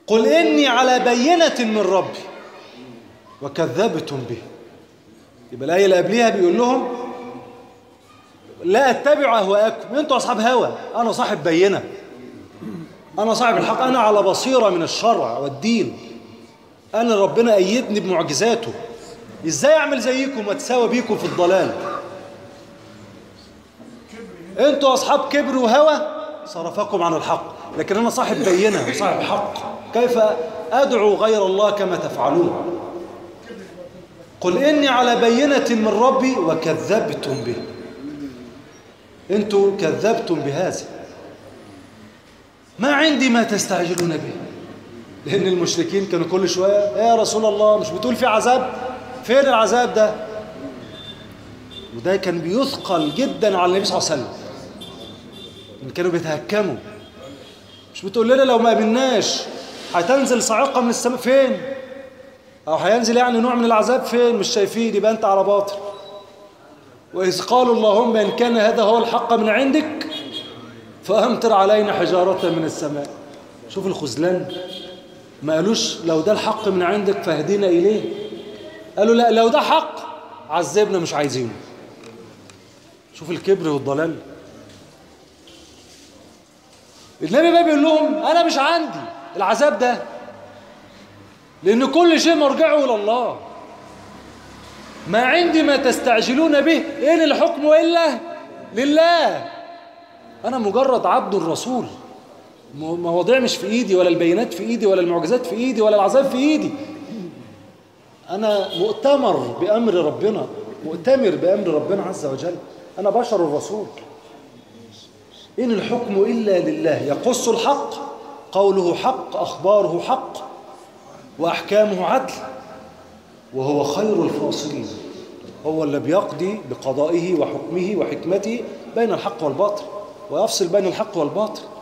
قل إني على بينة من ربي وكذبتم به يبقى الآية اللي قبليها بيقول لهم لا أتبع أهواءكم أنتوا أصحاب هوى أنا صاحب بينة أنا صاحب الحق أنا على بصيرة من الشرع والدين أنا ربنا أيدني بمعجزاته إزاي أعمل زيكم وأتساوى بيكم في الضلال أنتوا أصحاب كبر وهوى صرفكم عن الحق لكن أنا صاحب بينة وصاحب حق كيف أدعو غير الله كما تفعلون قل إني على بينة من ربي وكذبتم به أنتوا كذبتم بهذا ما عندي ما تستعجلون به لأن المشركين كانوا كل شوية يا رسول الله مش بتقول في عذاب فين العذاب ده وده كان بيثقل جدا على النبي صلى الله عليه وسلم إن كانوا بيتهكموا مش بتقول لنا لو ما قابلناش هتنزل صاعقة من السماء فين أو هينزل يعني نوع من العذاب فين مش شايفين يبقى أنت على باطل وإذ قالوا اللهم إن كان هذا هو الحق من عندك فأمطر علينا حجارة من السماء شوف الخذلان ما قالوش لو ده الحق من عندك فاهدينا إليه قالوا لا لو ده حق عذبنا مش عايزينه شوف الكبر والضلال النبي بقى بيقول لهم أنا مش عندي العذاب ده لأن كل شيء مرجعه إلى الله ما عندي ما تستعجلون به إن الحكم إلا لله أنا مجرد عبد الرسول مواضيع مش في إيدي ولا البينات في إيدي ولا المعجزات في إيدي ولا العذاب في إيدي أنا مؤتمر بأمر ربنا مؤتمر بأمر ربنا عز وجل أنا بشر الرسول إن الحكم إلا لله يقص الحق قوله حق أخباره حق وأحكامه عدل وهو خير الفاصلين هو اللي بيقضي بقضائه وحكمه وحكمته بين الحق والباطل ويفصل بين الحق والباطل